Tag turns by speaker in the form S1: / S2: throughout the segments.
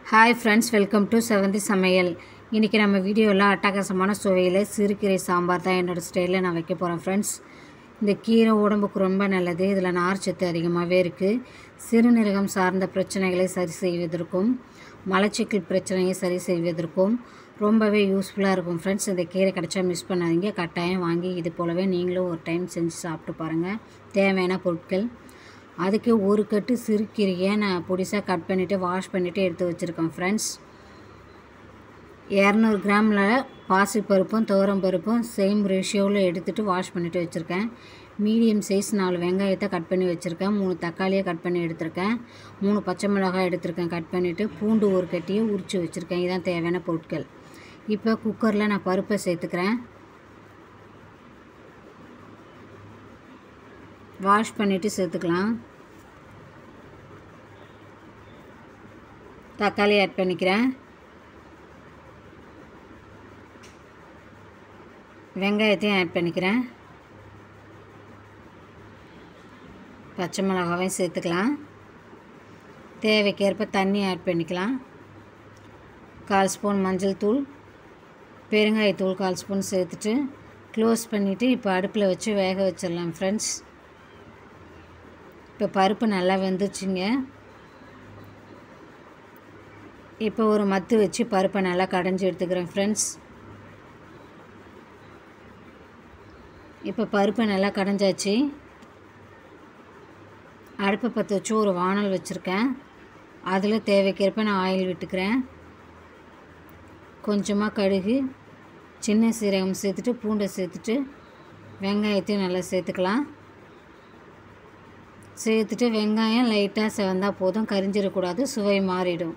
S1: hi friends welcome to செவந்தி சமையல் இன்றைக்கி நம்ம வீடியோவில் அட்டகாசமான சுவையில் சிறுகீரை சாம்பார் தான் என்னோடய ஸ்டைலில் நான் வைக்க போகிறேன் ஃப்ரெண்ட்ஸ் இந்த கீரை உடம்புக்கு ரொம்ப நல்லது இதில் நார்ச்சத்து அதிகமாகவே இருக்குது சிறுநீரகம் சார்ந்த பிரச்சனைகளை சரி செய்வதற்கும் மலச்சிக்கல் பிரச்சனையை சரி செய்வதற்கும் ரொம்பவே யூஸ்ஃபுல்லாக இருக்கும் ஃப்ரெண்ட்ஸ் இந்த கீரை கிடச்சா மிஸ் பண்ணாதீங்க கட்டாயம் வாங்கி இது போலவே நீங்களும் ஒரு டைம் செஞ்சு சாப்பிட்டு பாருங்கள் தேவையான பொருட்கள் அதுக்கு ஒரு கட்டு சிறுகீரையை நான் பொடிசாக கட் பண்ணிவிட்டு வாஷ் பண்ணிவிட்டு எடுத்து வச்சுருக்கேன் ஃப்ரெண்ட்ஸ் இரநூறு கிராமில் பாசிப்பருப்பும் துவரம் பருப்பும் சேம் ரேஷியோவில் எடுத்துகிட்டு வாஷ் பண்ணிவிட்டு வச்சுருக்கேன் மீடியம் சைஸ் நாலு வெங்காயத்தை கட் பண்ணி வச்சுருக்கேன் மூணு தக்காளியை கட் பண்ணி எடுத்திருக்கேன் மூணு பச்சை மிளகாய் எடுத்திருக்கேன் கட் பண்ணிவிட்டு பூண்டு ஒரு கட்டியை உரித்து வச்சுருக்கேன் இதுதான் தேவையான பொருட்கள் இப்போ குக்கரில் நான் பருப்பை சேர்த்துக்கிறேன் வாஷ் பண்ணிவிட்டு சேர்த்துக்கலாம் தக்காளி ஆட் பண்ணிக்கிறேன் வெங்காயத்தையும் ஆட் பண்ணிக்கிறேன் பச்சை மிளகாவையும் சேர்த்துக்கலாம் தேவைக்கேற்ப தண்ணி ஆட் பண்ணிக்கலாம் கால் ஸ்பூன் மஞ்சள் தூள் பெருங்காயத்தூள் கால் ஸ்பூன் சேர்த்துட்டு க்ளோஸ் பண்ணிவிட்டு இப்போ அடுப்பில் வச்சு வேக வச்சிடலாம் ஃப்ரெண்ட்ஸ் இப்போ பருப்பு நல்லா வெந்துச்சுங்க இப்போ ஒரு மத்து வச்சு பருப்பை நல்லா கடைஞ்சி எடுத்துக்கிறேன் ஃப்ரெண்ட்ஸ் இப்போ பருப்பை நல்லா கடைஞ்சாச்சு அடுப்பை பற்ற வச்சு ஒரு வானல் வச்சுருக்கேன் அதில் தேவைக்கேற்ப நான் ஆயில் விட்டுக்கிறேன் கொஞ்சமாக கடுகு சின்ன சீரகம் சேர்த்துட்டு பூண்டை சேர்த்துட்டு வெங்காயத்தையும் நல்லா சேர்த்துக்கலாம் சேர்த்துட்டு வெங்காயம் லைட்டாக செவந்தால் போதும் கரிஞ்சிடக்கூடாது சுவை மாறிடும்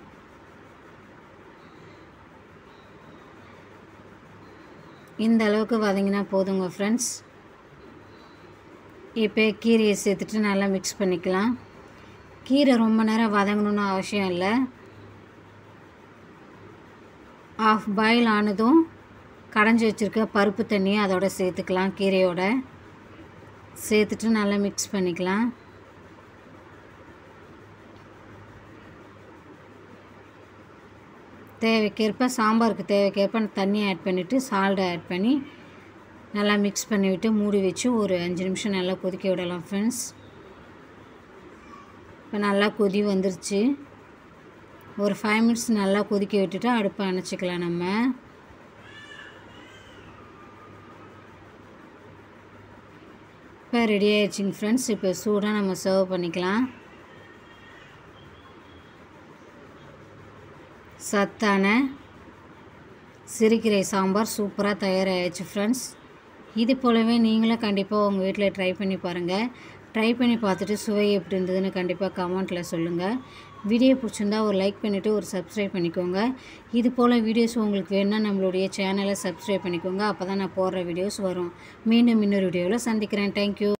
S1: இந்த அளவுக்கு வதங்கினா போதுங்க ஃப்ரெண்ட்ஸ் இப்போ கீரையை சேர்த்துட்டு நல்லா மிக்ஸ் பண்ணிக்கலாம் கீரை ரொம்ப நேரம் வதங்கணுன்னு அவசியம் இல்லை ஆஃப் பாயில் ஆனதும் கடைஞ்சி வச்சுருக்க பருப்பு தண்ணியை அதோட சேர்த்துக்கலாம் கீரையோட சேர்த்துட்டு நல்லா மிக்ஸ் பண்ணிக்கலாம் தேவைக்கேற்ப சாம்பாருக்கு தேவைக்கேற்ப தண்ணி ஆட் பண்ணிவிட்டு சால்ட்டை ஆட் பண்ணி நல்லா மிக்ஸ் பண்ணிவிட்டு மூடி வச்சு ஒரு அஞ்சு நிமிஷம் நல்லா கொதிக்க விடலாம் ஃப்ரெண்ட்ஸ் இப்போ நல்லா கொதி வந்துருச்சு ஒரு ஃபைவ் மினிட்ஸ் நல்லா கொதிக்க விட்டுட்டு அடுப்பை அணைச்சிக்கலாம் நம்ம இப்போ ரெடி ஆயிடுச்சிங்க ஃப்ரெண்ட்ஸ் இப்போ சூடாக நம்ம சர்வ் பண்ணிக்கலாம் சத்தான சிறுகீரை சாம்பார் சூப்பராக தயாராகிடுச்சு ஃப்ரெண்ட்ஸ் இது போலவே நீங்களும் கண்டிப்பாக உங்கள் வீட்டில் ட்ரை பண்ணி பாருங்கள் ட்ரை பண்ணி பார்த்துட்டு சுவை எப்படி இருந்ததுன்னு கண்டிப்பாக கமெண்ட்டில் சொல்லுங்கள் வீடியோ பிடிச்சிருந்தா ஒரு லைக் பண்ணிவிட்டு ஒரு சப்ஸ்கிரைப் பண்ணிக்கோங்க இது போல் வீடியோஸ் உங்களுக்கு வேணுன்னா நம்மளுடைய சேனலை சப்ஸ்கிரைப் பண்ணிக்கோங்க அப்போ தான் நான் போடுற வீடியோஸ் வரும் மீண்டும் இன்னொரு வீடியோவில் சந்திக்கிறேன் தேங்க்யூ